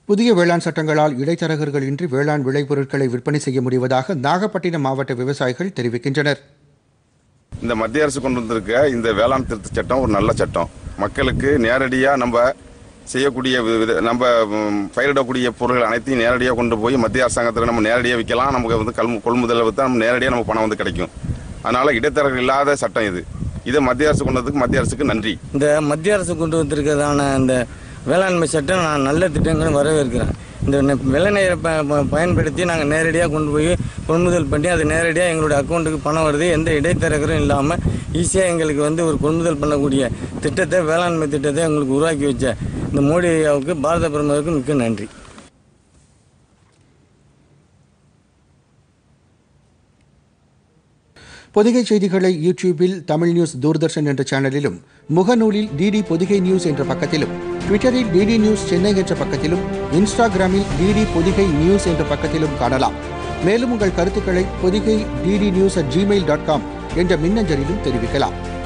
புதிய வேளாண் சட்டங்களால் இடைத்தரகர்கள் இன்றி வேளாண் விளைபொருட்களை விற்பனை செய்ய முடிவதாக நாகப்பட்டினம் மாவட்ட விவசாயிகள் தெரிவிக்கின்றனர் இந்த மத்திய அரசு கொண்டு வந்திருக்க இந்த வேளாண் திருத்த சட்டம் ஒரு நல்ல சட்டம் மக்களுக்கு நேரடியாக நம்ம செய்யக்கூடிய வி- வித- நம்ம ம், பயிரிடக்கூடிய பொருட்கள் அனைத்தையும் நேரடியாக கொண்டு போய் மத்திய அரசாங்கத்தில் நம்ம நேரடியாக விற்கலாம் நமக்கு வந்து கல் கொள்முதலை விற்றா நம்ம நேரடியாக நம்ம பணம் வந்து கிடைக்கும் அதனால இடைத்தரகர்கள் இல்லாத சட்டம் இது இதை மத்திய அரசு கொண்டு வந்ததுக்கு மத்திய அரசுக்கு நன்றி இந்த மத்திய அரசு கொண்டு வந்திருக்கிறதான அந்த வேளாண்மை சட்டம் நான் நல்ல திட்டங்களும் வரவேற்கிறேன் இந்த நெ- வெள்ளை நீரை ப ப- பயன்படுத்தி நாங்கள் நேரடியாக கொண்டு போய் கொள்முதல் பண்ணி அது நேரடியாக எங்களுடைய அக்கௌண்ட்டுக்கு பணம் வருது எந்த இடைத்தரகரும் இல்லாமல் ஈஸியாக எங்களுக்கு வந்து ஒரு கொள்முதல் பண்ணக்கூடிய திட்டத்தை வேளாண்மை திட்டத்தை எங்களுக்கு உருவாக்கி வச்ச இந்த மோடி ஐயாவுக்கு பாரத பிரதமருக்கு மிக்க நன்றி பொதிகை செய்திகளை யூடியூபில் தமிழ் நியூஸ் தூர்தர்ஷன் என்ற சேனலிலும் முகநூலில் டிடி பொதிகை நியூஸ் என்ற பக்கத்திலும் ட்விட்டரில் டிடி நியூஸ் சென்னை என்ற பக்கத்திலும் இன்ஸ்டாகிராமில் டிடி பொதிகை நியூஸ் என்ற பக்கத்திலும் காணலாம் மேலும் உங்கள் கருத்துக்களை Pothigai DD news at Gmail dot com என்ற மின்னஞ்சலிலும் தெரிவிக்கலாம்